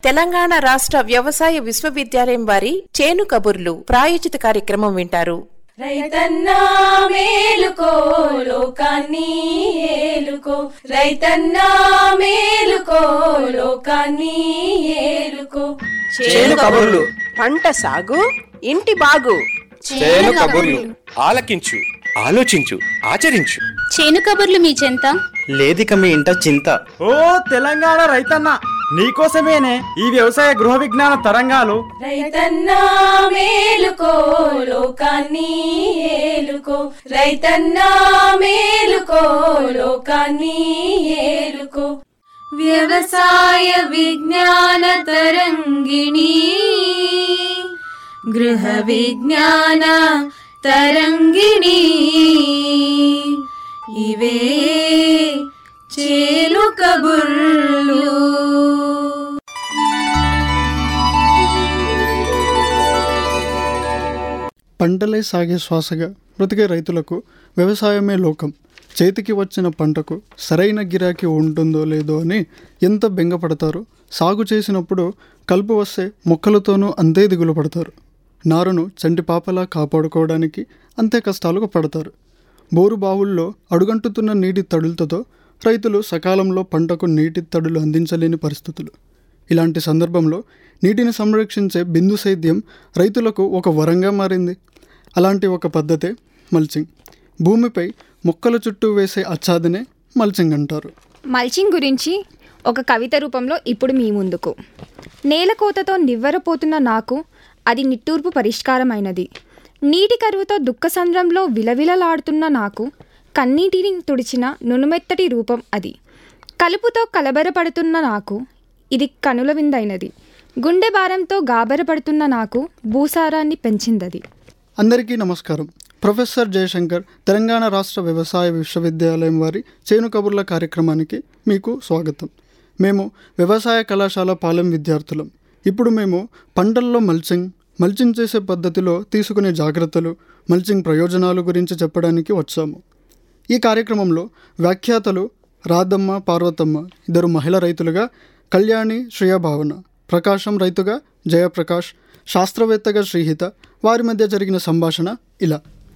తెలంగాణ రాష్ట్ర వ్యవసాయ విశ్వవిద్యాలయం వారి చేను కబుర్లు ప్రాయోజిత కార్యక్రమం వింటారు రైతన్నా మేలుకో లోకాన్ని ఏలుకో రైతన్నా మేలుకో లోకాన్ని ఏలుకో చేను కబుర్లు పంట సాగు ఇంటి బాగు చేను కబుర్లు ఆలకించు ఆలోచించు ఆచరించు చేను కబుర్లు మీ చెంత లేదిక మీ ఇంట చింత ఓ తెలంగాణ రైతన్న నీకోసమేనే ఈ వ్యవసాయ గృహ విజ్ఞాన తరంగాలు రైతన్నా మేలుకో లోకాన్ని ఏలుకో రైతన్నా మేలుకో లోకాన్ని ఏలుకో వ్యవసాయ విజ్ఞాన తరంగిణి గృహ విజ్ఞాన తరంగిణి ఇవే చేలు కబుర్లు పంటలే సాగే శ్వాసగా బ్రతికే రైతులకు వ్యవసాయమే లోకం చేతికి వచ్చిన పంటకు సరైన గిరాకీ ఉంటుందో లేదో అని ఎంత బెంగపడతారో సాగు చేసినప్పుడు కలుపు వస్తే మొక్కలతోనూ అంతే దిగులు పడతారు నారును చంటి పాపలా కాపాడుకోవడానికి అంతే కష్టాలు పడతారు బోరు బావుల్లో అడుగంటుతున్న నీటి తడులతో రైతులు సకాలంలో పంటకు నీటి తడులు అందించలేని పరిస్థితులు ఇలాంటి సందర్భంలో నీటిని సంరక్షించే బిందు సేద్యం రైతులకు ఒక వరంగా మారింది అలాంటి ఒక పద్ధతే మల్చింగ్ భూమిపై మొక్కల చుట్టూ వేసే అచ్చాదనే మల్చింగ్ అంటారు మల్చింగ్ గురించి ఒక కవిత రూపంలో ఇప్పుడు మీ ముందుకు నేలకోతతో నివ్వెరపోతున్న నాకు అది నిట్టూర్పు పరిష్కారమైనది నీటి కరువుతో దుఃఖసంద్రంలో విలవిలలాడుతున్న నాకు కన్నీటిని తుడిచిన నునుమెత్తటి రూపం అది కలుపుతో కలబరపడుతున్న నాకు ఇది కనుల విందైనది గుండె భారంతో గాబరపడుతున్న నాకు భూసారాన్ని పెంచిందది అందరికీ నమస్కారం ప్రొఫెసర్ జయశంకర్ తెలంగాణ రాష్ట్ర వ్యవసాయ విశ్వవిద్యాలయం వారి చేను కబుర్ల కార్యక్రమానికి మీకు స్వాగతం మేము వ్యవసాయ కళాశాల పాలెం విద్యార్థులం ఇప్పుడు మేము పంటల్లో మల్చింగ్ మల్చింగ్ చేసే పద్ధతిలో తీసుకునే జాగ్రత్తలు మల్చింగ్ ప్రయోజనాలు గురించి చెప్పడానికి వచ్చాము ఈ కార్యక్రమంలో వ్యాఖ్యాతలు రాధమ్మ పార్వతమ్మ ఇద్దరు మహిళా రైతులుగా కళ్యాణి శ్రేయభావన ప్రకాశం రైతుగా జయప్రకాష్ శాస్త్రవేత్తగా శ్రీహిత వారి మధ్య జరిగిన సంభాషణ ఇలా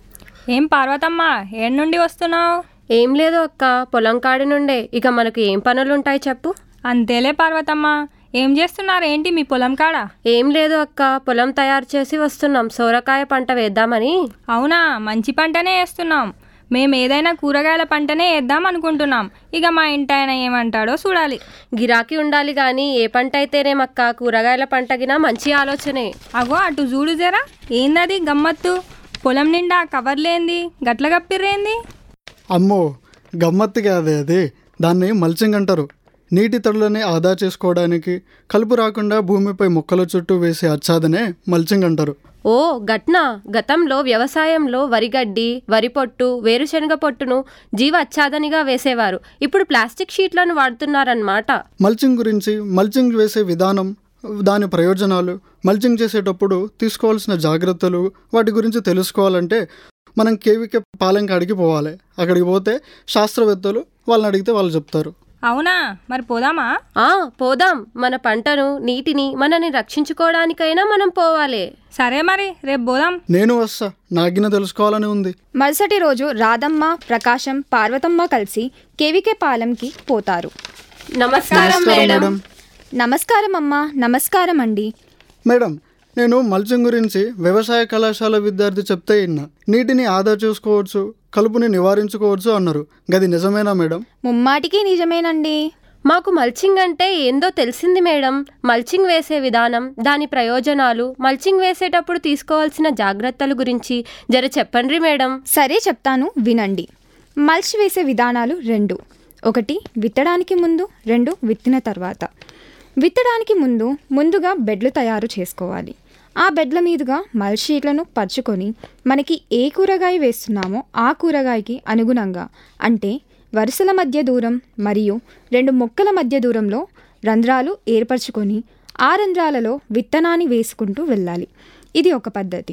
ఏం పార్వతమ్మ ఏడు నుండి వస్తున్నావు ఏం లేదు అక్క పొలం కాడి నుండే ఇక మనకు ఏం పనులుంటాయి చెప్పు అంతేలే పార్వతమ్మ ఏం చేస్తున్నారు ఏంటి మీ పొలం కాడ ఏం లేదు అక్క పొలం తయారు చేసి వస్తున్నాం సోరకాయ పంట వేద్దామని అవునా మంచి పంటనే వేస్తున్నాం మేము ఏదైనా కూరగాయల పంటనే వేద్దాం అనుకుంటున్నాం ఇక మా ఇంటి ఆయన ఏమంటాడో చూడాలి గిరాకీ ఉండాలి గాని ఏ పంట అయితేనేమక్క కూరగాయల పంటగినా మంచి ఆలోచనే అగో అటు చూడు జరా ఏందది గమ్మత్తు పొలం నిండా కవర్లేంది గట్ల గప్పిర్రేంది అమ్మో గమ్మత్తు కాదే అది దాన్ని మల్చింగ్ అంటారు నీటి తడులని ఆదా చేసుకోవడానికి కలుపు రాకుండా భూమిపై మొక్కల చుట్టూ వేసే అచ్చాదనే మల్చింగ్ అంటారు ఓ గట్నా గతంలో వ్యవసాయంలో వరిగడ్డి వరి పొట్టు వేరుశనగ పొట్టును జీవ అచ్చాదనిగా వేసేవారు ఇప్పుడు ప్లాస్టిక్ షీట్లను వాడుతున్నారన్నమాట మల్చింగ్ గురించి మల్చింగ్ వేసే విధానం దాని ప్రయోజనాలు మల్చింగ్ చేసేటప్పుడు తీసుకోవాల్సిన జాగ్రత్తలు వాటి గురించి తెలుసుకోవాలంటే మనం కేవీకే పాలెం కాడికి పోవాలి అక్కడికి పోతే శాస్త్రవేత్తలు వాళ్ళని అడిగితే వాళ్ళు చెప్తారు అవునా మరి పోదామా ఆ పోదాం మన పంటను నీటిని మనని రక్షించుకోవడానికైనా మనం పోవాలి సరే మరి రేపు పోదాం నేను వస్తా నాగిన తెలుసుకోవాలని ఉంది మరుసటి రోజు రాధమ్మ ప్రకాశం పార్వతమ్మ కలిసి కేవికే పాలెంకి పోతారు నమస్కారం మేడం నమస్కారం అమ్మా నమస్కారం అండి మేడం నేను మల్చింగ్ గురించి వ్యవసాయ కళాశాల విద్యార్థి చెప్తే విన్నా నీటిని ఆదా చేసుకోవచ్చు కలుపుని నివారించుకోవచ్చు అన్నారు గది నిజమేనా మేడం ముమ్మాటికి నిజమేనండి మాకు మల్చింగ్ అంటే ఏందో తెలిసింది మేడం మల్చింగ్ వేసే విధానం దాని ప్రయోజనాలు మల్చింగ్ వేసేటప్పుడు తీసుకోవాల్సిన జాగ్రత్తల గురించి జర చెప్పండి మేడం సరే చెప్తాను వినండి మల్చ్ వేసే విధానాలు రెండు ఒకటి విత్తడానికి ముందు రెండు విత్తిన తర్వాత విత్తడానికి ముందు ముందుగా బెడ్లు తయారు చేసుకోవాలి ఆ బెడ్ల మీదుగా మల్ షీట్లను పరుచుకొని మనకి ఏ కూరగాయ వేస్తున్నామో ఆ కూరగాయకి అనుగుణంగా అంటే వరుసల మధ్య దూరం మరియు రెండు మొక్కల మధ్య దూరంలో రంధ్రాలు ఏర్పరచుకొని ఆ రంధ్రాలలో విత్తనాన్ని వేసుకుంటూ వెళ్ళాలి ఇది ఒక పద్ధతి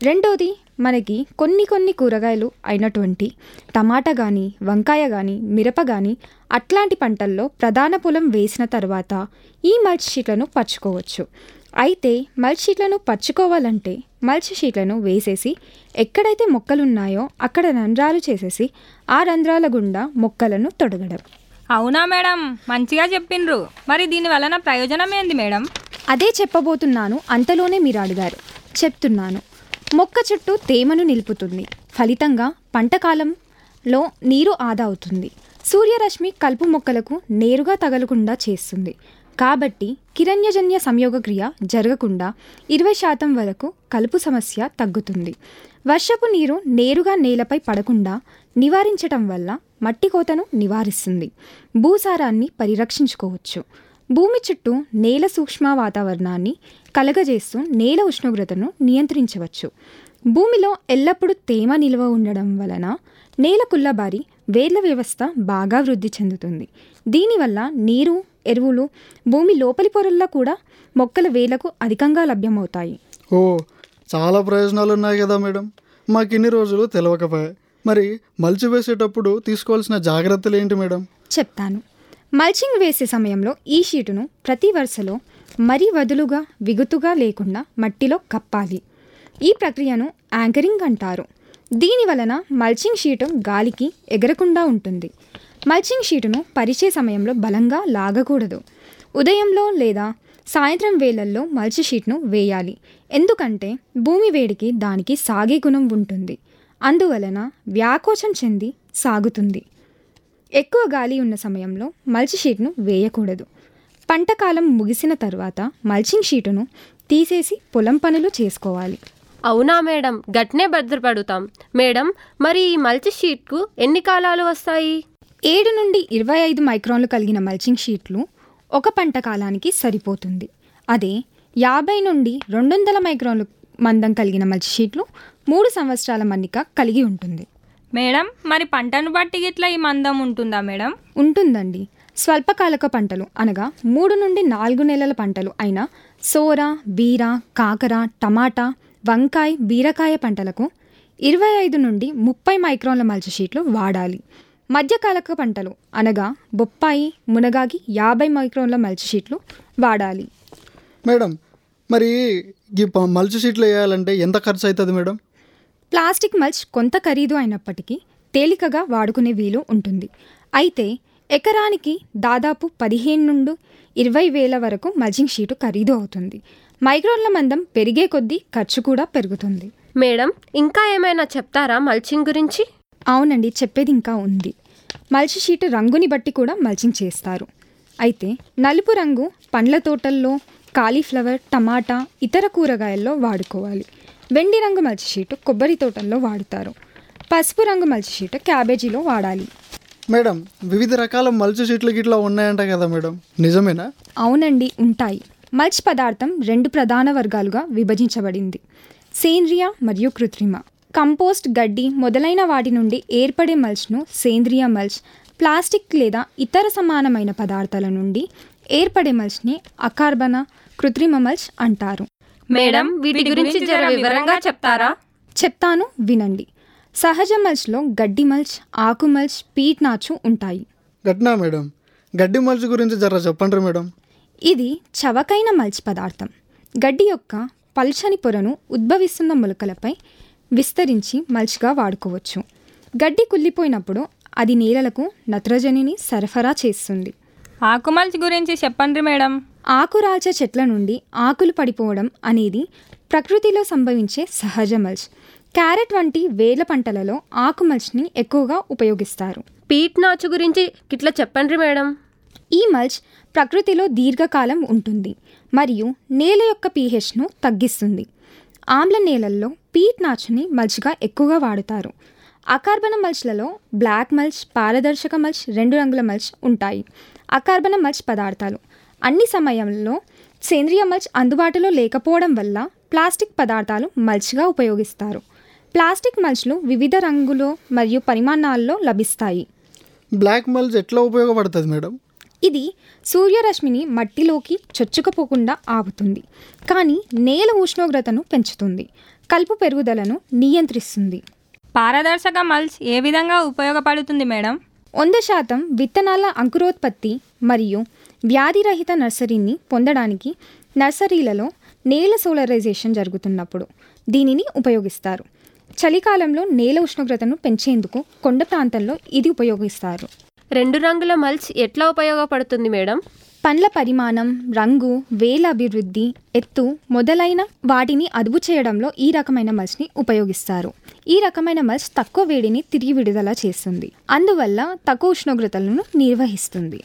రెండోది మనకి కొన్ని కొన్ని కూరగాయలు అయినటువంటి టమాటా కానీ వంకాయ కానీ మిరప కానీ అట్లాంటి పంటల్లో ప్రధాన పొలం వేసిన తర్వాత ఈ మల్చ్ షీట్లను పరుచుకోవచ్చు అయితే మల్చ్ షీట్లను పరుచుకోవాలంటే మల్చ్ షీట్లను వేసేసి ఎక్కడైతే మొక్కలు ఉన్నాయో అక్కడ రంధ్రాలు చేసేసి ఆ రంధ్రాల గుండా మొక్కలను తొడగడం అవునా మేడం మంచిగా చెప్పిండ్రు మరి దీని వలన ప్రయోజనం ఏంది మేడం అదే చెప్పబోతున్నాను అంతలోనే మీరు అడిగారు చెప్తున్నాను మొక్క చుట్టూ తేమను నిలుపుతుంది ఫలితంగా పంట కాలంలో నీరు ఆదా అవుతుంది సూర్యరశ్మి కలుపు మొక్కలకు నేరుగా తగలకుండా చేస్తుంది కాబట్టి కిరణ్యజన్య సంయోగ క్రియ జరగకుండా ఇరవై శాతం వరకు కలుపు సమస్య తగ్గుతుంది వర్షపు నీరు నేరుగా నేలపై పడకుండా నివారించటం వల్ల మట్టి కోతను నివారిస్తుంది భూసారాన్ని పరిరక్షించుకోవచ్చు భూమి చుట్టూ నేల సూక్ష్మ వాతావరణాన్ని కలగజేస్తూ నేల ఉష్ణోగ్రతను నియంత్రించవచ్చు భూమిలో ఎల్లప్పుడూ తేమ నిల్వ ఉండడం వలన నేల కుల్లబారి వేర్ల వ్యవస్థ బాగా వృద్ధి చెందుతుంది దీనివల్ల నీరు ఎరువులు భూమి లోపలి పొరల్లో కూడా మొక్కల వేలకు అధికంగా లభ్యమవుతాయి ఓ చాలా ప్రయోజనాలు ఉన్నాయి కదా మేడం మాకు ఇన్ని రోజులు తెలియకపోయాయి మరి మల్చి వేసేటప్పుడు తీసుకోవాల్సిన జాగ్రత్తలు ఏంటి మేడం చెప్తాను మల్చింగ్ వేసే సమయంలో ఈ షీటును ప్రతి వరుసలో మరీ వదులుగా విగుతుగా లేకుండా మట్టిలో కప్పాలి ఈ ప్రక్రియను యాంకరింగ్ అంటారు దీని వలన మల్చింగ్ షీటు గాలికి ఎగరకుండా ఉంటుంది మల్చింగ్ షీటును పరిచే సమయంలో బలంగా లాగకూడదు ఉదయంలో లేదా సాయంత్రం వేళల్లో మల్చి షీట్ను వేయాలి ఎందుకంటే భూమి వేడికి దానికి సాగే గుణం ఉంటుంది అందువలన వ్యాకోచం చెంది సాగుతుంది ఎక్కువ గాలి ఉన్న సమయంలో మల్చి షీట్ను వేయకూడదు పంట కాలం ముగిసిన తర్వాత మల్చింగ్ షీటును తీసేసి పొలం పనులు చేసుకోవాలి అవునా మేడం గట్నే భద్రపడుతాం మేడం మరి ఈ మల్చి షీట్కు ఎన్ని కాలాలు వస్తాయి ఏడు నుండి ఇరవై ఐదు మైక్రాన్లు కలిగిన మల్చింగ్ షీట్లు ఒక పంట కాలానికి సరిపోతుంది అదే యాభై నుండి రెండు వందల మైక్రాన్లు మందం కలిగిన మల్చి షీట్లు మూడు సంవత్సరాల మన్నిక కలిగి ఉంటుంది మేడం మరి పంటను బట్టి ఇట్లా ఈ మందం ఉంటుందా మేడం ఉంటుందండి స్వల్పకాలక పంటలు అనగా మూడు నుండి నాలుగు నెలల పంటలు అయిన సోర బీర కాకర టమాటా వంకాయ బీరకాయ పంటలకు ఇరవై ఐదు నుండి ముప్పై మైక్రాన్ల మల్చి షీట్లు వాడాలి మధ్యకాలక పంటలు అనగా బొప్పాయి మునగాకి యాభై మైక్రాన్ల మల్చి షీట్లు వాడాలి మేడం మరి ఈ ప- మల్చి షీట్లు వేయాలంటే ఎంత ఖర్చు అవుతుంది మేడం ప్లాస్టిక్ మల్చ్ కొంత ఖరీదు అయినప్పటికీ తేలికగా వాడుకునే వీలు ఉంటుంది అయితే ఎకరానికి దాదాపు పదిహేను నుండి ఇరవై వేల వరకు మల్చింగ్ షీటు ఖరీదు అవుతుంది మైక్రోన్ల మందం పెరిగే కొద్దీ ఖర్చు కూడా పెరుగుతుంది మేడం ఇంకా ఏమైనా చెప్తారా మల్చింగ్ గురించి అవునండి చెప్పేది ఇంకా ఉంది మల్చి షీట్ రంగుని బట్టి కూడా మల్చింగ్ చేస్తారు అయితే నలుపు రంగు పండ్ల తోటల్లో కాలీఫ్లవర్ టమాటా ఇతర కూరగాయల్లో వాడుకోవాలి వెండి రంగు మల్చి షీటు కొబ్బరి తోటల్లో వాడుతారు పసుపు రంగు మల్చి షీటు క్యాబేజీలో వాడాలి మేడం వివిధ రకాల మల్చి షీట్లు గిట్లా ఉన్నాయంట కదా మేడం నిజమేనా అవునండి ఉంటాయి మల్చ్ పదార్థం రెండు ప్రధాన వర్గాలుగా విభజించబడింది సేంద్రియ మరియు కృత్రిమ కంపోస్ట్ గడ్డి మొదలైన వాటి నుండి ఏర్పడే మల్చ్ను సేంద్రియ మల్చ్ ప్లాస్టిక్ లేదా ఇతర సమానమైన పదార్థాల నుండి ఏర్పడే మల్చ్ని అకార్బన కృత్రిమ మల్చ్ అంటారు మేడం వీటి గురించి జర వివరంగా చెప్తారా చెప్తాను వినండి సహజ మల్చ్లో గడ్డి మల్చ్ ఆకు మల్చ్ పీట్ నాచు ఉంటాయి గట్నా మేడం గడ్డి మల్చి గురించి జర చెప్పండి మేడం ఇది చవకైన మల్చ్ పదార్థం గడ్డి యొక్క పల్చని పొరను ఉద్భవిస్తున్న మొలకలపై విస్తరించి మల్చ్గా వాడుకోవచ్చు గడ్డి కుళ్ళిపోయినప్పుడు అది నేలలకు నత్రజనిని సరఫరా చేస్తుంది ఆకుమల్చి గురించి చెప్పండి మేడం ఆకురాల్చే చెట్ల నుండి ఆకులు పడిపోవడం అనేది ప్రకృతిలో సంభవించే సహజ మల్చ్ క్యారెట్ వంటి వేల పంటలలో ఆకు మల్చ్ని ఎక్కువగా ఉపయోగిస్తారు పీట్ నాచు గురించి గిట్లా చెప్పండి మేడం ఈ మల్చ్ ప్రకృతిలో దీర్ఘకాలం ఉంటుంది మరియు నేల యొక్క పీహెచ్ను తగ్గిస్తుంది ఆమ్ల నేలల్లో పీట్ నాచుని మల్చ్గా ఎక్కువగా వాడుతారు అకార్బన మల్చ్లలో బ్లాక్ మల్చ్ పారదర్శక మల్చ్ రెండు రంగుల మల్చ్ ఉంటాయి అకార్బన మల్చ్ పదార్థాలు అన్ని సమయంలో సేంద్రియ మల్చ్ అందుబాటులో లేకపోవడం వల్ల ప్లాస్టిక్ పదార్థాలు మల్చ్గా ఉపయోగిస్తారు ప్లాస్టిక్ మల్చ్లు వివిధ రంగులో మరియు పరిమాణాల్లో లభిస్తాయి బ్లాక్ మల్చ్ ఎట్లా ఉపయోగపడుతుంది మేడం ఇది సూర్యరశ్మిని మట్టిలోకి చొచ్చుకపోకుండా ఆపుతుంది కానీ నేల ఉష్ణోగ్రతను పెంచుతుంది కలుపు పెరుగుదలను నియంత్రిస్తుంది పారదర్శక మల్చ్ ఏ విధంగా ఉపయోగపడుతుంది మేడం వంద శాతం విత్తనాల అంకురోత్పత్తి మరియు వ్యాధిరహిత నర్సరీని పొందడానికి నర్సరీలలో నేల సోలరైజేషన్ జరుగుతున్నప్పుడు దీనిని ఉపయోగిస్తారు చలికాలంలో నేల ఉష్ణోగ్రతను పెంచేందుకు కొండ ప్రాంతంలో ఇది ఉపయోగిస్తారు రెండు రంగుల మల్చ్ ఎట్లా ఉపయోగపడుతుంది మేడం పండ్ల పరిమాణం రంగు వేల అభివృద్ధి ఎత్తు మొదలైన వాటిని అదుపు చేయడంలో ఈ రకమైన మల్చ్ని ఉపయోగిస్తారు ఈ రకమైన మల్చ్ తక్కువ వేడిని తిరిగి విడుదల చేస్తుంది అందువల్ల తక్కువ ఉష్ణోగ్రతలను నిర్వహిస్తుంది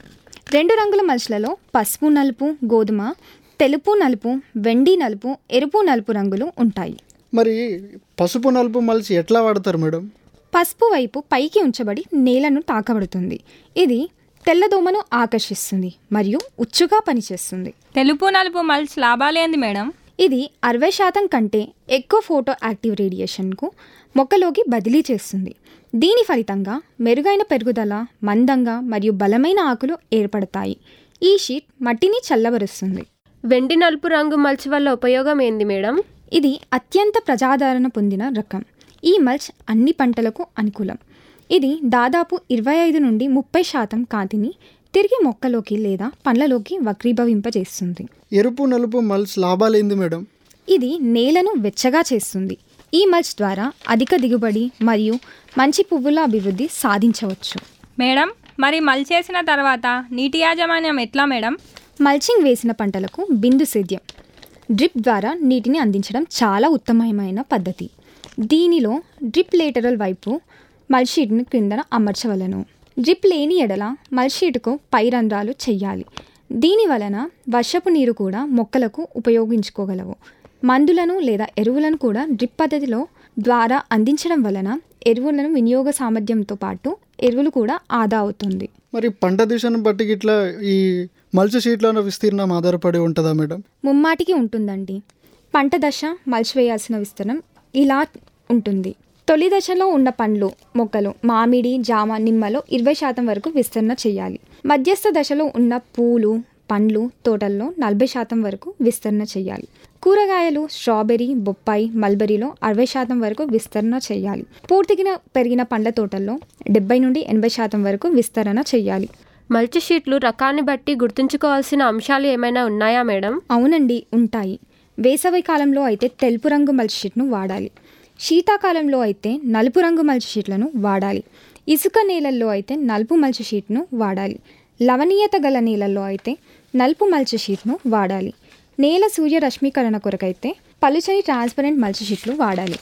రెండు రంగుల మల్చ్లలో పసుపు నలుపు గోధుమ తెలుపు నలుపు వెండి నలుపు ఎరుపు నలుపు రంగులు ఉంటాయి మరి పసుపు నలుపు మలిచి ఎట్లా వాడతారు మేడం పసుపు వైపు పైకి ఉంచబడి నేలను తాకబడుతుంది ఇది తెల్లదోమను ఆకర్షిస్తుంది మరియు ఉచ్చుగా పనిచేస్తుంది తెలుపు నలుపు మల్చ్ లాభాలేంది మేడం ఇది అరవై శాతం కంటే ఎక్కువ ఫోటో యాక్టివ్ రేడియేషన్కు మొక్కలోకి బదిలీ చేస్తుంది దీని ఫలితంగా మెరుగైన పెరుగుదల మందంగా మరియు బలమైన ఆకులు ఏర్పడతాయి ఈ షీట్ మట్టిని చల్లబరుస్తుంది వెండి నలుపు రంగు మల్చ్ వల్ల ఉపయోగం ఏంది మేడం ఇది అత్యంత ప్రజాదరణ పొందిన రకం ఈ మల్చ్ అన్ని పంటలకు అనుకూలం ఇది దాదాపు ఇరవై ఐదు నుండి ముప్పై శాతం కాంతిని తిరిగి మొక్కలోకి లేదా పండ్లలోకి వక్రీభవింపజేస్తుంది ఎరుపు నలుపు మల్స్ లాభాలేంది మేడం ఇది నేలను వెచ్చగా చేస్తుంది ఈ మల్చ్ ద్వారా అధిక దిగుబడి మరియు మంచి పువ్వుల అభివృద్ధి సాధించవచ్చు మేడం మరి మల్చ్ చేసిన తర్వాత నీటి యాజమాన్యం ఎట్లా మేడం మల్చింగ్ వేసిన పంటలకు బిందు సేద్యం డ్రిప్ ద్వారా నీటిని అందించడం చాలా ఉత్తమమైన పద్ధతి దీనిలో డ్రిప్ లేటరల్ వైపు మల్షీట్ను క్రిందన అమర్చవలను డ్రిప్ లేని ఎడల మల్షీట్కు పై రంధ్రాలు చెయ్యాలి దీని వలన వర్షపు నీరు కూడా మొక్కలకు ఉపయోగించుకోగలవు మందులను లేదా ఎరువులను కూడా డ్రిప్ పద్ధతిలో ద్వారా అందించడం వలన ఎరువులను వినియోగ సామర్థ్యంతో పాటు ఎరువులు కూడా ఆదా అవుతుంది మరి పంట దిశను బట్టి ఇట్లా ఈ మల్చి షీట్ల విస్తీర్ణం ఆధారపడి ఉంటుందా మేడం ముమ్మాటికి ఉంటుందండి పంట దశ మల్చి వేయాల్సిన విస్తీర్ణం ఇలా ఉంటుంది తొలి దశలో ఉన్న పండ్లు మొక్కలు మామిడి జామ నిమ్మలో ఇరవై శాతం వరకు విస్తరణ చేయాలి మధ్యస్థ దశలో ఉన్న పూలు పండ్లు తోటల్లో నలభై శాతం వరకు విస్తరణ చేయాలి కూరగాయలు స్ట్రాబెర్రీ బొప్పాయి మల్బెరీలో అరవై శాతం వరకు విస్తరణ చేయాలి పూర్తిగా పెరిగిన పండ్ల తోటల్లో డెబ్బై నుండి ఎనభై శాతం వరకు విస్తరణ చేయాలి మల్చ్ షీట్లు రకాన్ని బట్టి గుర్తుంచుకోవాల్సిన అంశాలు ఏమైనా ఉన్నాయా మేడం అవునండి ఉంటాయి వేసవి కాలంలో అయితే తెలుపు రంగు మల్చి షీట్ను వాడాలి శీతాకాలంలో అయితే నలుపు రంగు మల్చి షీట్లను వాడాలి ఇసుక నేలల్లో అయితే నలుపు మల్చి షీట్ను వాడాలి లవణీయత గల నేలల్లో అయితే నలుపు మల్చి షీట్ను వాడాలి నేల సూర్యరశ్మీకరణ కొరకైతే పలుచని ట్రాన్స్పరెంట్ మల్చి షీట్లు వాడాలి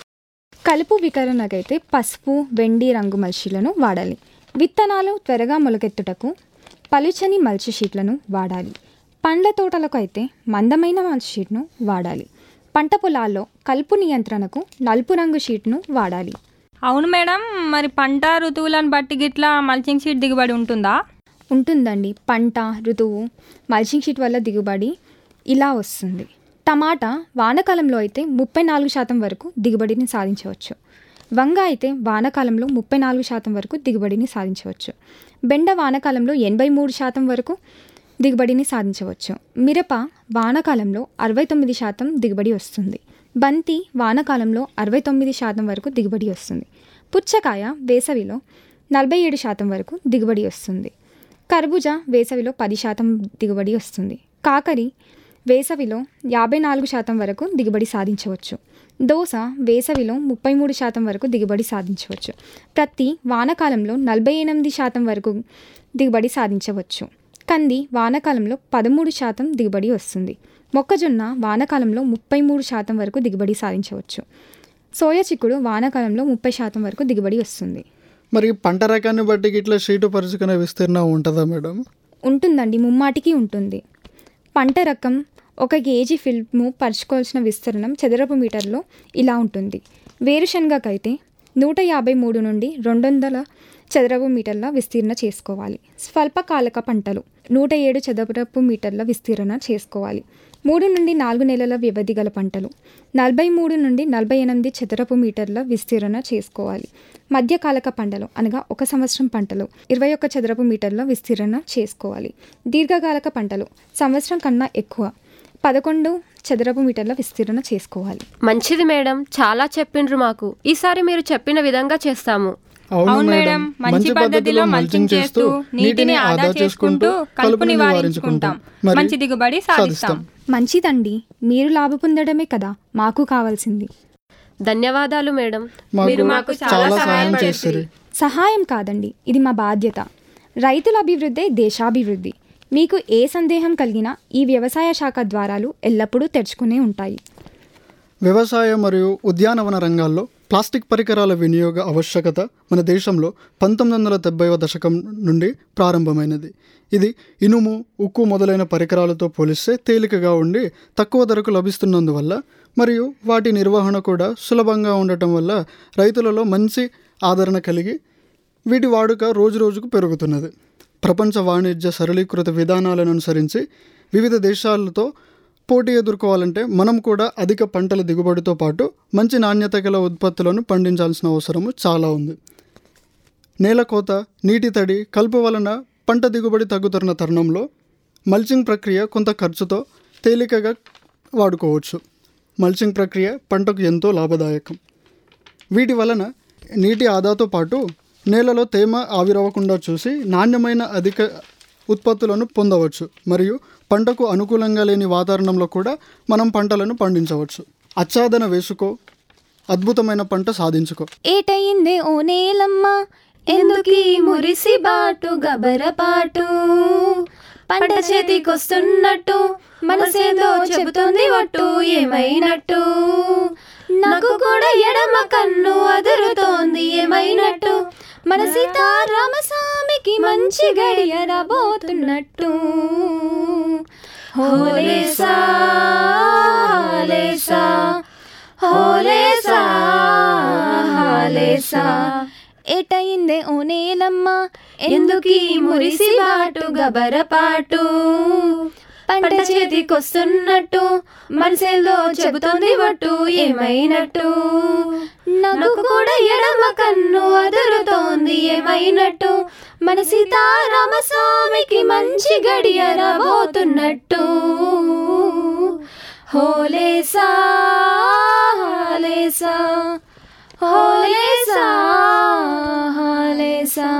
కలుపు వికరణకైతే పసుపు వెండి రంగు మల్చీలను వాడాలి విత్తనాలు త్వరగా మొలకెత్తుటకు పలుచని మల్చి షీట్లను వాడాలి పండ్ల తోటలకు అయితే మందమైన మల్చి షీట్ను వాడాలి పంట పొలాల్లో కలుపు నియంత్రణకు నలుపు రంగు షీట్ను వాడాలి అవును మేడం మరి పంట ఋతువులను బట్టి గిట్లా మల్చింగ్ షీట్ దిగుబడి ఉంటుందా ఉంటుందండి పంట ఋతువు మల్చింగ్ షీట్ వల్ల దిగుబడి ఇలా వస్తుంది టమాటా వానాకాలంలో అయితే ముప్పై నాలుగు శాతం వరకు దిగుబడిని సాధించవచ్చు వంగ అయితే వానాకాలంలో ముప్పై నాలుగు శాతం వరకు దిగుబడిని సాధించవచ్చు బెండ వానాకాలంలో ఎనభై మూడు శాతం వరకు దిగుబడిని సాధించవచ్చు మిరప వానాకాలంలో అరవై తొమ్మిది శాతం దిగుబడి వస్తుంది బంతి వానాకాలంలో అరవై తొమ్మిది శాతం వరకు దిగుబడి వస్తుంది పుచ్చకాయ వేసవిలో నలభై ఏడు శాతం వరకు దిగుబడి వస్తుంది కర్బూజా వేసవిలో పది శాతం దిగుబడి వస్తుంది కాకరి వేసవిలో యాభై నాలుగు శాతం వరకు దిగుబడి సాధించవచ్చు దోస వేసవిలో ముప్పై మూడు శాతం వరకు దిగుబడి సాధించవచ్చు ప్రతి వానాకాలంలో నలభై ఎనిమిది శాతం వరకు దిగుబడి సాధించవచ్చు కంది వానాకాలంలో పదమూడు శాతం దిగుబడి వస్తుంది మొక్కజొన్న వానాకాలంలో ముప్పై మూడు శాతం వరకు దిగుబడి సాధించవచ్చు సోయా చిక్కుడు వానాకాలంలో ముప్పై శాతం వరకు దిగుబడి వస్తుంది మరి పంట రకాన్ని బట్టి ఇట్లా షీటు పరుచుకునే విస్తీర్ణం ఉంటుందా మేడం ఉంటుందండి ముమ్మాటికి ఉంటుంది పంట రకం ఒక కేజీ ఫిల్ము పరుచుకోవాల్సిన విస్తీర్ణం చదరపు మీటర్లో ఇలా ఉంటుంది వేరుశనగకైతే నూట యాభై మూడు నుండి రెండు వందల చదరపు మీటర్ల విస్తీర్ణ చేసుకోవాలి స్వల్పకాలిక పంటలు నూట ఏడు చదరపు మీటర్ల విస్తీర్ణ చేసుకోవాలి మూడు నుండి నాలుగు నెలల వ్యవధి గల పంటలు నలభై మూడు నుండి నలభై ఎనిమిది చదరపు మీటర్ల విస్తీర్ణ చేసుకోవాలి మధ్యకాలక పంటలు అనగా ఒక సంవత్సరం పంటలు ఇరవై ఒక్క చదరపు మీటర్ల విస్తీర్ణ చేసుకోవాలి దీర్ఘకాలక పంటలు సంవత్సరం కన్నా ఎక్కువ పదకొండు చదరపు మీటర్ల విస్తీర్ణ చేసుకోవాలి మంచిది మేడం చాలా చెప్పిండ్రు మాకు ఈసారి మీరు చెప్పిన విధంగా చేస్తాము అవును మేడం మంచి పద్ధతిలో మల్చింగ్ చేస్తూ నీటిని ఆదా చేసుకుంటూ కలుపు నివారించుకుంటాం మంచి దిగుబడి సాధిస్తాం మంచిదండి మీరు లాభ పొందడమే కదా మాకు కావాల్సింది ధన్యవాదాలు మేడం మాకు మాకు చాలా సహాయం చేస్తారు సహాయం కాదండి ఇది మా బాధ్యత రైతుల అభివృద్ధే దేశాభివృద్ధి మీకు ఏ సందేహం కలిగినా ఈ వ్యవసాయ శాఖ ద్వారాలు ఎల్లప్పుడూ తెరుచుకునే ఉంటాయి వ్యవసాయ మరియు ఉద్యానవన రంగాల్లో ప్లాస్టిక్ పరికరాల వినియోగ ఆవశ్యకత మన దేశంలో పంతొమ్మిది వందల డెబ్బైవ దశకం నుండి ప్రారంభమైనది ఇది ఇనుము ఉక్కు మొదలైన పరికరాలతో పోలిస్తే తేలికగా ఉండి తక్కువ ధరకు లభిస్తున్నందువల్ల మరియు వాటి నిర్వహణ కూడా సులభంగా ఉండటం వల్ల రైతులలో మంచి ఆదరణ కలిగి వీటి వాడుక రోజు రోజుకు పెరుగుతున్నది ప్రపంచ వాణిజ్య సరళీకృత విధానాలను అనుసరించి వివిధ దేశాలతో పోటీ ఎదుర్కోవాలంటే మనం కూడా అధిక పంటల దిగుబడితో పాటు మంచి నాణ్యత గల ఉత్పత్తులను పండించాల్సిన అవసరము చాలా ఉంది నేల కోత నీటి తడి కలుపు వలన పంట దిగుబడి తగ్గుతున్న తరుణంలో మల్చింగ్ ప్రక్రియ కొంత ఖర్చుతో తేలికగా వాడుకోవచ్చు మల్చింగ్ ప్రక్రియ పంటకు ఎంతో లాభదాయకం వీటి వలన నీటి ఆదాతో పాటు నేలలో తేమ ఆవిరవ్వకుండా చూసి నాణ్యమైన అధిక ఉత్పత్తులను పొందవచ్చు మరియు పంటకు అనుకూలంగా లేని వాతావరణంలో కూడా మనం పంటలను పండించవచ్చు అచ్చాదన వేసుకో అద్భుతమైన పంట సాధించుకో ఏటయిందే ఓ నేలమ్మ ఎందుకీ మురిసి బాటు గబరపాటు పంట చేతికొస్తున్నట్టు మనసేదో చెబుతుంది ఒట్టు ఏమైనట్టు నాకు కూడా ఎడమ కన్ను అదురుతోంది ఏమైనట్టు మన సీతారామస్వామికి మంచి గడియ రాబోతున్నట్టు హోలేసా హోలేసా హోలేసా హోలేసా ఏటయిందే ఓ నేలమ్మ ఎందుకీ మురిసి బాటు గబరపాటు పంట చేతికొస్తున్నట్టు మనసేలో చెబుతోంది ఒట్టు ఏమైనట్టు నాకు కూడా ఎడమ కన్ను అదురుతోంది ఏమైనట్టు మన సీతారామస్వామికి మంచి గడియ రాబోతున్నట్టు హోలేసా హోలేసా హోలేసా హోలేసా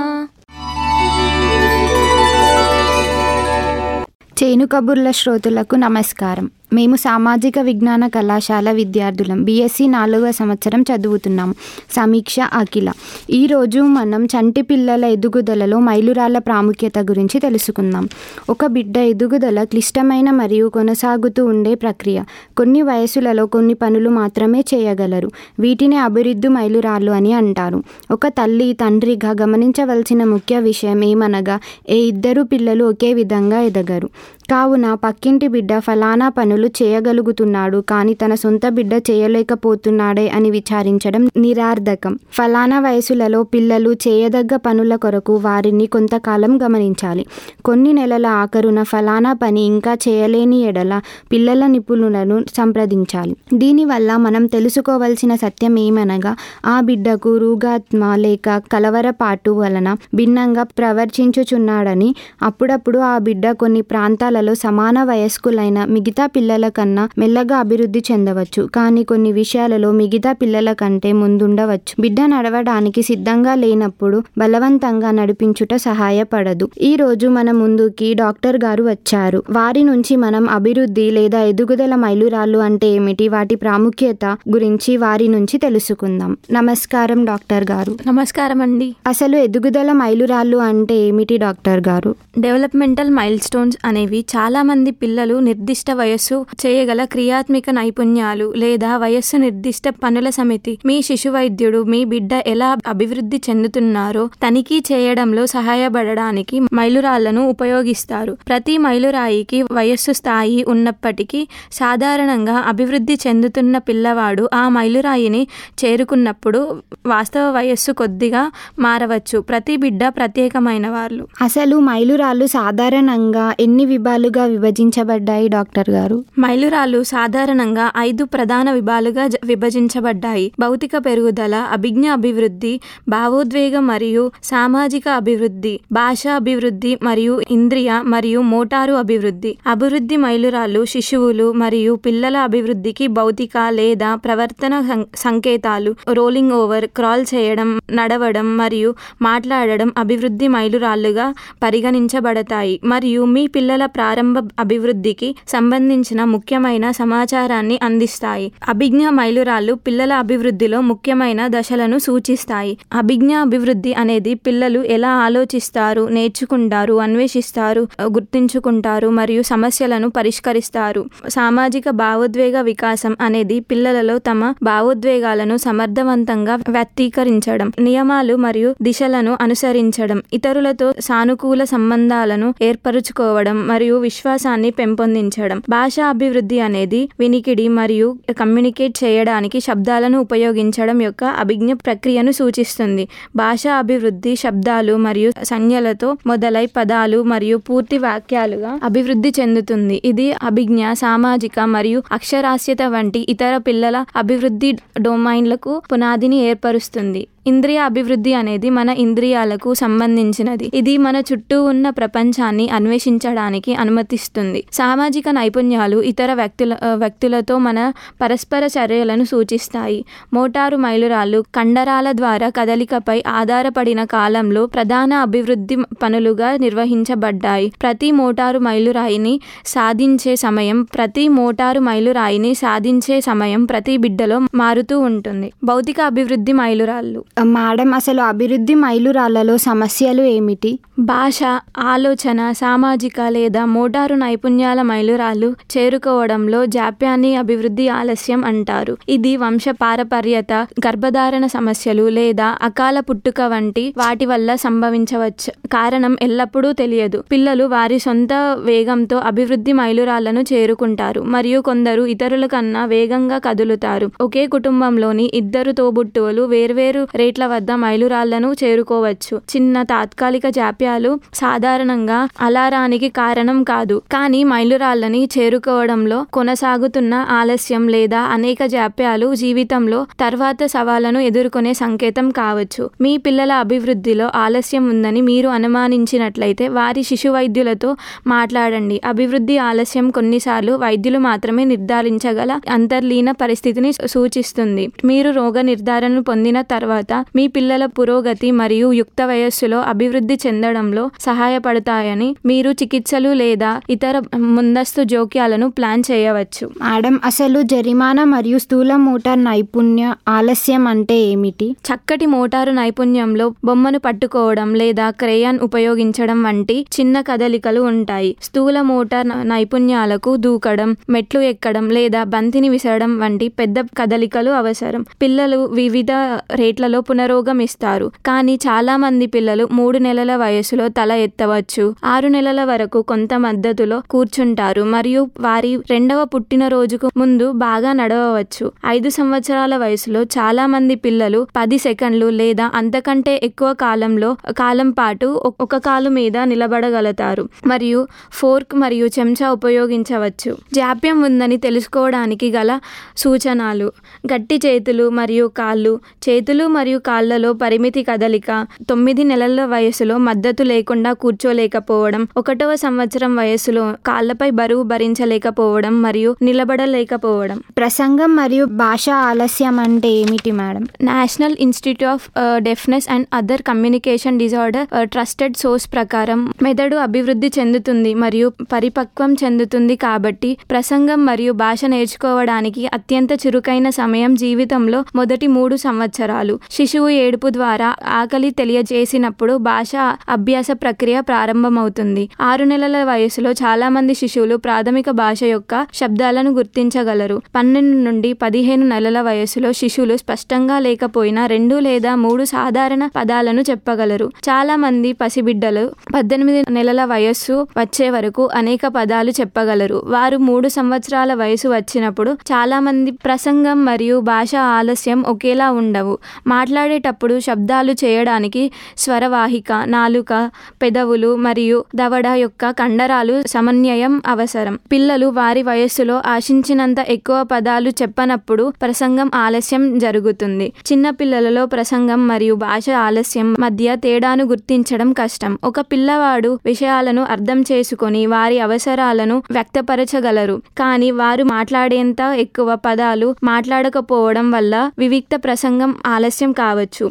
చేను కబుర్ల శ్రోతలకు నమస్కారం మేము సామాజిక విజ్ఞాన కళాశాల విద్యార్థులం బీఎస్సీ నాలుగవ సంవత్సరం చదువుతున్నాం సమీక్ష అఖిల ఈరోజు మనం చంటి పిల్లల ఎదుగుదలలో మైలురాళ్ల ప్రాముఖ్యత గురించి తెలుసుకుందాం ఒక బిడ్డ ఎదుగుదల క్లిష్టమైన మరియు కొనసాగుతూ ఉండే ప్రక్రియ కొన్ని వయసులలో కొన్ని పనులు మాత్రమే చేయగలరు వీటిని అభివృద్ధి మైలురాళ్ళు అని అంటారు ఒక తల్లి తండ్రిగా గమనించవలసిన ముఖ్య విషయం ఏమనగా ఏ ఇద్దరు పిల్లలు ఒకే విధంగా ఎదగరు కావున పక్కింటి బిడ్డ ఫలానా పనులు చేయగలుగుతున్నాడు కానీ తన సొంత బిడ్డ చేయలేకపోతున్నాడే అని విచారించడం నిరార్థకం ఫలానా వయసులలో పిల్లలు చేయదగ్గ పనుల కొరకు వారిని కొంతకాలం గమనించాలి కొన్ని నెలల ఆఖరున ఫలానా పని ఇంకా చేయలేని ఎడల పిల్లల నిపుణులను సంప్రదించాలి దీనివల్ల మనం తెలుసుకోవలసిన సత్యం ఏమనగా ఆ బిడ్డకు రూగాత్మ లేక కలవరపాటు వలన భిన్నంగా ప్రవర్తించుచున్నాడని అప్పుడప్పుడు ఆ బిడ్డ కొన్ని ప్రాంతాలలో సమాన వయస్కులైన మిగతా పిల్లల కన్నా మెల్లగా అభివృద్ధి చెందవచ్చు కానీ కొన్ని విషయాలలో మిగతా పిల్లల కంటే ముందుండవచ్చు బిడ్డ నడవడానికి సిద్ధంగా లేనప్పుడు బలవంతంగా నడిపించుట సహాయపడదు ఈ రోజు మన ముందుకి డాక్టర్ గారు వచ్చారు వారి నుంచి మనం అభివృద్ధి లేదా ఎదుగుదల మైలురాళ్ళు అంటే ఏమిటి వాటి ప్రాముఖ్యత గురించి వారి నుంచి తెలుసుకుందాం నమస్కారం డాక్టర్ గారు నమస్కారం అండి అసలు ఎదుగుదల మైలురాళ్ళు అంటే ఏమిటి డాక్టర్ గారు డెవలప్మెంటల్ మైల్ స్టోన్స్ అనేవి చాలా మంది పిల్లలు నిర్దిష్ట వయస్సు చేయగల క్రియాత్మక నైపుణ్యాలు లేదా వయస్సు నిర్దిష్ట పనుల సమితి మీ శిశు వైద్యుడు మీ బిడ్డ ఎలా అభివృద్ధి చెందుతున్నారో తనిఖీ చేయడంలో సహాయపడడానికి మైలురాళ్లను ఉపయోగిస్తారు ప్రతి మైలురాయికి వయస్సు స్థాయి ఉన్నప్పటికీ సాధారణంగా అభివృద్ధి చెందుతున్న పిల్లవాడు ఆ మైలురాయిని చేరుకున్నప్పుడు వాస్తవ వయస్సు కొద్దిగా మారవచ్చు ప్రతి బిడ్డ ప్రత్యేకమైన వాళ్ళు అసలు మైలురాళ్ళు సాధారణంగా ఎన్ని విభాలుగా విభజించబడ్డాయి డాక్టర్ గారు మైలురాళ్ళు సాధారణంగా ఐదు ప్రధాన విభాలుగా జ- విభజించబడ్డాయి భౌతిక పెరుగుదల అభిజ్ఞ అభివృద్ధి భావోద్వేగ మరియు సామాజిక అభివృద్ధి భాష అభివృద్ధి మరియు ఇంద్రియ మరియు మోటారు అభివృద్ధి అభివృద్ధి మైలురాళ్ళు శిశువులు మరియు పిల్లల అభివృద్ధికి భౌతిక లేదా ప్రవర్తన సం- సంకేతాలు రోలింగ్ ఓవర్ క్రాల్ చేయడం నడవడం మరియు మాట్లాడడం అభివృద్ధి మైలురాళ్లుగా పరిగణించబడతాయి మరియు మీ పిల్లల ప్రారంభ అభివృద్ధికి సంబంధించిన ముఖ్యమైన సమాచారాన్ని అందిస్తాయి అభిజ్ఞ మైలురాళ్ళు పిల్లల అభివృద్ధిలో ముఖ్యమైన దశలను సూచిస్తాయి అభిజ్ఞ అభివృద్ధి అనేది పిల్లలు ఎలా ఆలోచిస్తారు నేర్చుకుంటారు అన్వేషిస్తారు గుర్తించుకుంటారు మరియు సమస్యలను పరిష్కరిస్తారు సామాజిక భావోద్వేగ వికాసం అనేది పిల్లలలో తమ భావోద్వేగాలను సమర్థవంతంగా వ్యక్తీకరించడం నియమాలు మరియు దిశలను అనుసరించడం ఇతరులతో సానుకూల సంబంధాలను ఏర్పరచుకోవడం మరియు విశ్వాసాన్ని పెంపొందించడం భాష అభివృద్ధి అనేది వినికిడి మరియు కమ్యూనికేట్ చేయడానికి శబ్దాలను ఉపయోగించడం యొక్క అభిజ్ఞ ప్రక్రియను సూచిస్తుంది భాష అభివృద్ధి శబ్దాలు మరియు సంజ్ఞలతో మొదలై పదాలు మరియు పూర్తి వాక్యాలుగా అభివృద్ధి చెందుతుంది ఇది అభిజ్ఞ సామాజిక మరియు అక్షరాస్యత వంటి ఇతర పిల్లల అభివృద్ధి డొమైన్లకు పునాదిని ఏర్పరుస్తుంది ఇంద్రియ అభివృద్ధి అనేది మన ఇంద్రియాలకు సంబంధించినది ఇది మన చుట్టూ ఉన్న ప్రపంచాన్ని అన్వేషించడానికి అనుమతిస్తుంది సామాజిక నైపుణ్యాలు ఇతర వ్యక్తుల ఆ, వ్యక్తులతో మన పరస్పర చర్యలను సూచిస్తాయి మోటారు మైలురాళ్ళు కండరాల ద్వారా కదలికపై ఆధారపడిన కాలంలో ప్రధాన అభివృద్ధి పనులుగా నిర్వహించబడ్డాయి ప్రతి మోటారు మైలురాయిని సాధించే సమయం ప్రతి మోటారు మైలురాయిని సాధించే సమయం ప్రతి బిడ్డలో మారుతూ ఉంటుంది భౌతిక అభివృద్ధి మైలురాళ్ళు మేడం అసలు అభివృద్ధి మైలురాళ్లలో సమస్యలు ఏమిటి భాష ఆలోచన సామాజిక లేదా మోటారు నైపుణ్యాల మైలురాళ్ళు చేరుకోవడంలో జాప్యాన్ని అభివృద్ధి ఆలస్యం అంటారు ఇది వంశ పారపర్యత గర్భధారణ సమస్యలు లేదా అకాల పుట్టుక వంటి వాటి వల్ల సంభవించవచ్చు కారణం ఎల్లప్పుడూ తెలియదు పిల్లలు వారి సొంత వేగంతో అభివృద్ధి మైలురాళ్లను చేరుకుంటారు మరియు కొందరు ఇతరుల కన్నా వేగంగా కదులుతారు ఒకే కుటుంబంలోని ఇద్దరు తోబుట్టువులు వేర్వేరు రేట్ల వద్ద మైలురాళ్లను చేరుకోవచ్చు చిన్న తాత్కాలిక జాప్యాలు సాధారణంగా అలారానికి కారణం కాదు కానీ మైలురాళ్ళని చేరుకోవడంలో కొనసాగుతున్న ఆలస్యం లేదా అనేక జాప్యాలు జీవితంలో తర్వాత సవాళ్లను ఎదుర్కొనే సంకేతం కావచ్చు మీ పిల్లల అభివృద్ధిలో ఆలస్యం ఉందని మీరు అనుమానించినట్లయితే వారి శిశు వైద్యులతో మాట్లాడండి అభివృద్ధి ఆలస్యం కొన్నిసార్లు వైద్యులు మాత్రమే నిర్ధారించగల అంతర్లీన పరిస్థితిని సూచిస్తుంది మీరు రోగ నిర్ధారణ పొందిన తర్వాత మీ పిల్లల పురోగతి మరియు యుక్త వయస్సులో అభివృద్ధి చెందడంలో సహాయపడతాయని మీరు చికిత్సలు లేదా ఇతర ముందస్తు జోక్యాలను ప్లాన్ చేయవచ్చు మేడం అసలు జరిమానా మరియు స్థూల మోటార్ నైపుణ్య ఆలస్యం అంటే ఏమిటి చక్కటి మోటారు నైపుణ్యంలో బొమ్మను పట్టుకోవడం లేదా క్రేయాన్ ఉపయోగించడం వంటి చిన్న కదలికలు ఉంటాయి స్థూల మోటార్ న- నైపుణ్యాలకు దూకడం మెట్లు ఎక్కడం లేదా బంతిని విసరడం వంటి పెద్ద కదలికలు అవసరం పిల్లలు వివిధ రేట్లలో పునరోగం ఇస్తారు కానీ చాలా మంది పిల్లలు మూడు నెలల వయసులో తల ఎత్తవచ్చు ఆరు నెలల వరకు కొంత మద్దతులో కూర్చుంటారు మరియు వారి రెండవ పుట్టినరోజుకు ముందు బాగా నడవవచ్చు ఐదు సంవత్సరాల వయసులో చాలా మంది పిల్లలు పది సెకండ్లు లేదా అంతకంటే ఎక్కువ కాలంలో కాలం పాటు ఒ- ఒక కాలు మీద నిలబడగలుగుతారు మరియు ఫోర్క్ మరియు చెంచా ఉపయోగించవచ్చు జాప్యం ఉందని తెలుసుకోవడానికి గల సూచనలు గట్టి చేతులు మరియు కాళ్ళు చేతులు మరియు కాళ్ళలో పరిమితి కదలిక తొమ్మిది నెలల వయసులో మద్దతు లేకుండా కూర్చోలేకపోవడం ఒకటవ సంవత్సరం వయసులో కాళ్ళపై బరువు భరించలేకపోవడం మరియు నిలబడలేకపోవడం ప్రసంగం మరియు భాష ఆలస్యం అంటే ఏమిటి madam national institute of deafness and other communication disorder trusted source ప్రకారం మెదడు అభివృద్ధి చెందుతుంది మరియు పరిపక్వం చెందుతుంది కాబట్టి ప్రసంగం మరియు భాష నేర్చుకోవడానికి అత్యంత చురుకైన సమయం జీవితంలో మొదటి మూడు సంవత్సరాలు శిశువు ఏడుపు ద్వారా ఆకలి తెలియజేసినప్పుడు భాష అభ్యాస ప్రక్రియ ప్రారంభమవుతుంది ఆరు నెలల వయసులో చాలా మంది శిశువులు ప్రాథమిక భాష యొక్క శబ్దాలను గుర్తించగలరు పన్నెండు నుండి పదిహేను నెలల వయసులో శిశువులు స్పష్టంగా లేకపోయినా రెండు లేదా మూడు సాధారణ పదాలను చెప్పగలరు చాలా మంది పసిబిడ్డలు పద్దెనిమిది నెలల వయస్సు వచ్చే వరకు అనేక పదాలు చెప్పగలరు వారు మూడు సంవత్సరాల వయసు వచ్చినప్పుడు చాలా మంది ప్రసంగం మరియు భాష ఆలస్యం ఒకేలా ఉండవు మాట్లాడేటప్పుడు శబ్దాలు చేయడానికి స్వరవాహిక నాలుక పెదవులు మరియు దవడ యొక్క కండరాలు సమన్వయం అవసరం పిల్లలు వారి వయస్సులో ఆశించినంత ఎక్కువ పదాలు చెప్పనప్పుడు ప్రసంగం ఆలస్యం జరుగుతుంది చిన్న పిల్లలలో ప్రసంగం మరియు భాష ఆలస్యం మధ్య తేడాను గుర్తించడం కష్టం ఒక పిల్లవాడు విషయాలను అర్థం చేసుకొని వారి అవసరాలను వ్యక్తపరచగలరు కానీ వారు మాట్లాడేంత ఎక్కువ పదాలు మాట్లాడకపోవడం వల్ల వివిక్త ప్రసంగం ఆలస్యం కావచ్చు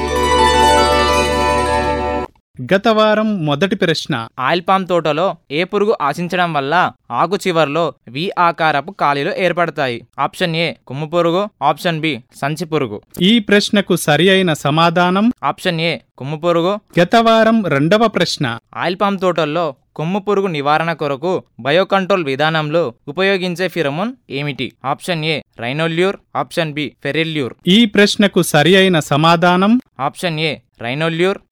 గత వారం మొదటి ప్రశ్న ఆయిల్ పామ్ తోటలో ఏ పురుగు ఆశించడం వల్ల ఆకు చివర్లో వి ఆకారపు ఖాళీలు ఏర్పడతాయి ఆప్షన్ ఏ కొమ్ము పురుగు ఆప్షన్ బి సంచి పురుగు ఈ ప్రశ్నకు సరి అయిన సమాధానం ఆప్షన్ ఏ కొమ్ము పురుగు గత వారం రెండవ ప్రశ్న ఆయిల్ పామ్ తోటల్లో కొమ్ము పురుగు నివారణ కొరకు బయోకంట్రోల్ విధానంలో ఉపయోగించే ఫిరమోన్ ఏమిటి option A rhinolure option B ferrolure ఈ ప్రశ్నకు సరి అయిన సమాధానం ఆప్షన్ ఏ రైనోల్యూర్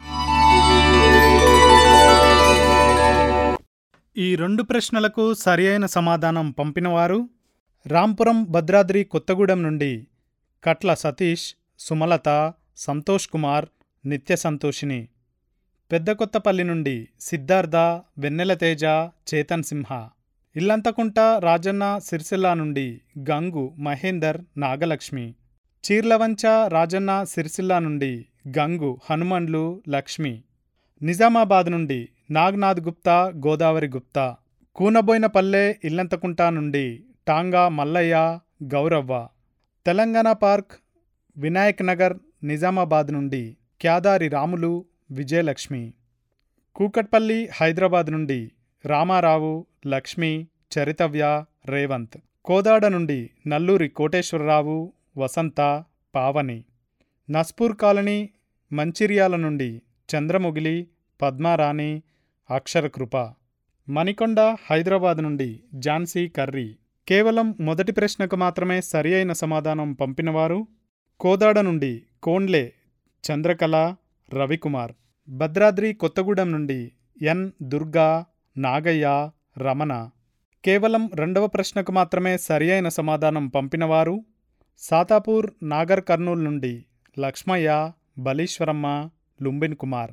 ఈ రెండు ప్రశ్నలకు సరి అయిన సమాధానం పంపినవారు రాంపురం భద్రాద్రి కొత్తగూడెం నుండి కట్ల సతీష్ సుమలత సంతోష్ కుమార్ నిత్య సంతోషిని పెద్ద కొత్తపల్లి నుండి సిద్ధార్థ వెన్నెల తేజ చేతన్ సింహ ఇల్లంతకుంట రాజన్న సిరిసిల్ల నుండి గంగు మహేందర్ నాగలక్ష్మి చీర్లవంచ రాజన్న సిరిసిల్ల నుండి గంగు హనుమండ్లు లక్ష్మి నిజామాబాద్ నుండి నాగ్నాథ్ గుప్తా గోదావరి గుప్తా కూనబోయినపల్లె ఇల్లంతకుంట నుండి టాంగా మల్లయ్య గౌరవ్వ తెలంగాణ పార్క్ వినాయక్ నగర్ నిజామాబాద్ నుండి క్యాదారి రాములు విజయలక్ష్మి కూకట్పల్లి హైదరాబాద్ నుండి రామారావు లక్ష్మి చరితవ్య రేవంత్ కోదాడ నుండి నల్లూరి కోటేశ్వరరావు వసంత పావని నస్పూర్ కాలనీ మంచిర్యాల నుండి చంద్రముగిలి పద్మారాణి అక్షరకృప మణికొండ హైదరాబాద్ నుండి ఝాన్సీ కర్రీ కేవలం మొదటి ప్రశ్నకు మాత్రమే సరి అయిన సమాధానం పంపినవారు కోదాడ నుండి కోండ్లే చంద్రకళ రవికుమార్ భద్రాద్రి కొత్తగూడెం నుండి ఎన్ దుర్గా నాగయ్య రమణ కేవలం రెండవ ప్రశ్నకు మాత్రమే సరి అయిన సమాధానం పంపినవారు సాతాపూర్ నాగర్ కర్నూల్ నుండి లక్ష్మయ్య బలీశ్వరమ్మ లుంబిన్ కుమార్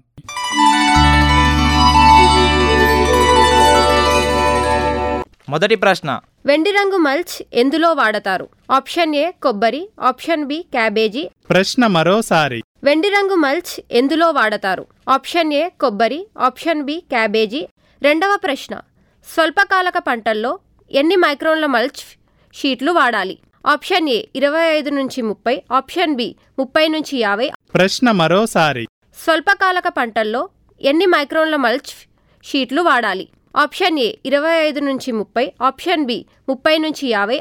మొదటి ప్రశ్న వెండి రంగు మల్చ్ ఎందులో వాడతారు ఆప్షన్ ఏ కొబ్బరి ఆప్షన్ బి క్యాబేజీ ప్రశ్న మరోసారి వెండి రంగు మల్చ్ ఎందులో వాడతారు ఆప్షన్ ఏ కొబ్బరి ఆప్షన్ బి క్యాబేజీ రెండవ ప్రశ్న స్వల్పకాలక పంటల్లో ఎన్ని మైక్రోన్ల మల్చ్ షీట్లు వాడాలి ఆప్షన్ ఏ ఇరవై ఐదు నుంచి ముప్పై ఆప్షన్ బి ముప్పై నుంచి యాభై ప్రశ్న మరోసారి స్వల్పకాలక పంటల్లో ఎన్ని మైక్రోన్ల మల్చ్ షీట్లు వాడాలి ఆప్షన్ ఏ ఇరవై ఐదు నుంచి ముప్పై ఆప్షన్ బి ముప్పై నుంచి యాభై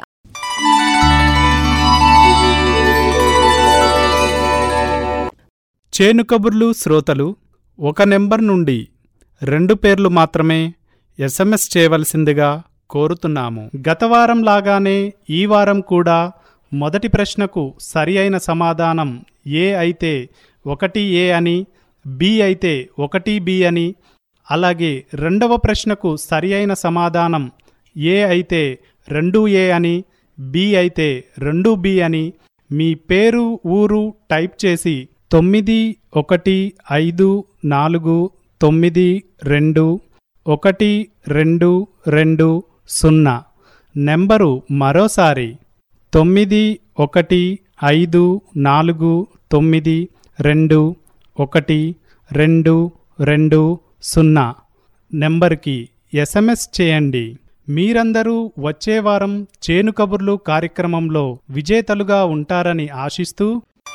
చేను కబుర్లు శ్రోతలు ఒక నెంబర్ నుండి రెండు పేర్లు మాత్రమే ఎస్ఎంఎస్ చేయవలసిందిగా కోరుతున్నాము గత వారం లాగానే ఈ వారం కూడా మొదటి ప్రశ్నకు సరి అయిన సమాధానం ఏ అయితే ఒకటి ఏ అని బి అయితే ఒకటి బి అని అలాగే రెండవ ప్రశ్నకు సరి అయిన సమాధానం ఏ అయితే రెండు ఏ అని బి అయితే రెండు బి అని మీ పేరు ఊరు టైప్ చేసి తొమ్మిది ఒకటి ఐదు నాలుగు తొమ్మిది రెండు ఒకటి రెండు రెండు సున్నా నెంబరు మరోసారి తొమ్మిది ఒకటి ఐదు నాలుగు తొమ్మిది రెండు ఒకటి రెండు రెండు సున్నా నెంబర్కి ఎస్ఎంఎస్ చేయండి మీరందరూ వచ్చే వారం చేను కబుర్లు కార్యక్రమంలో విజేతలుగా ఉంటారని ఆశిస్తూ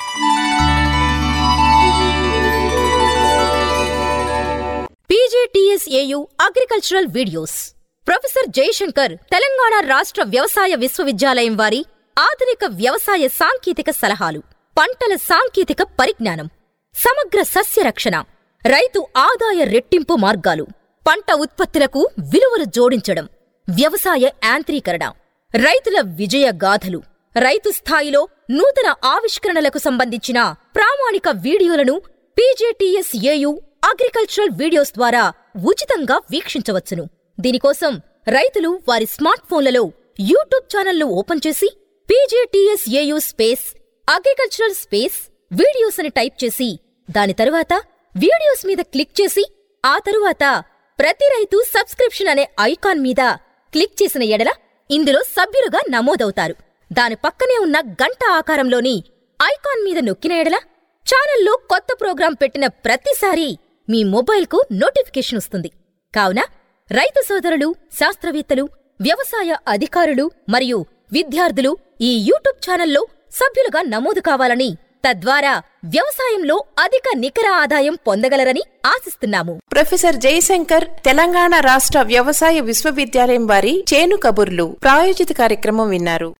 PGTSAU agricultural videos professor Jayashankar Telangana రాష్ట్ర వ్యవసాయ విశ్వవిద్యాలయం వారి ఆధునిక వ్యవసాయ సాంకేతిక సలహాలు పంటల సాంకేతిక పరిజ్ఞానం సమగ్ర సస్య రక్షణ రైతు ఆదాయ రెట్టింపు మార్గాలు పంట ఉత్పత్తులకు విలువలు జోడించడం వ్యవసాయ యాంత్రీకరణ రైతుల విజయ గాథలు రైతు స్థాయిలో నూతన ఆవిష్కరణలకు సంబంధించిన ప్రామాణిక వీడియోలను పీజేటీఎస్ ఏయు అగ్రికల్చరల్ వీడియోస్ ద్వారా ఉచితంగా వీక్షించవచ్చును దీనికోసం రైతులు వారి స్మార్ట్ ఫోన్లలో యూట్యూబ్ ఛానల్ను ఓపెన్ చేసి PJTS AU space agricultural space videos అని టైప్ చేసి దాని తరువాత వీడియోస్ మీద క్లిక్ చేసి ఆ తరువాత ప్రతి రైతు సబ్స్క్రిప్షన్ అనే ఐకాన్ మీద క్లిక్ చేసిన ఎడల ఇందులో సభ్యులుగా నమోదవుతారు దాని పక్కనే ఉన్న గంట ఆకారంలోని ఐకాన్ మీద నొక్కిన ఎడల ఛానల్లో కొత్త ప్రోగ్రాం పెట్టిన ప్రతిసారి మీ మొబైల్కు నోటిఫికేషన్ వస్తుంది కావున రైతు సోదరులు శాస్త్రవేత్తలు వ్యవసాయ అధికారులు మరియు విద్యార్థులు ఈ యూట్యూబ్ ఛానల్లో సభ్యులుగా నమోదు కావాలని తద్వారా వ్యవసాయంలో అధిక నికర ఆదాయం పొందగలరని ఆశిస్తున్నాము ప్రొఫెసర్ జయశంకర్ తెలంగాణ రాష్ట్ర వ్యవసాయ విశ్వవిద్యాలయం వారి చేను కబుర్లు ప్రాయోజిత కార్యక్రమం విన్నారు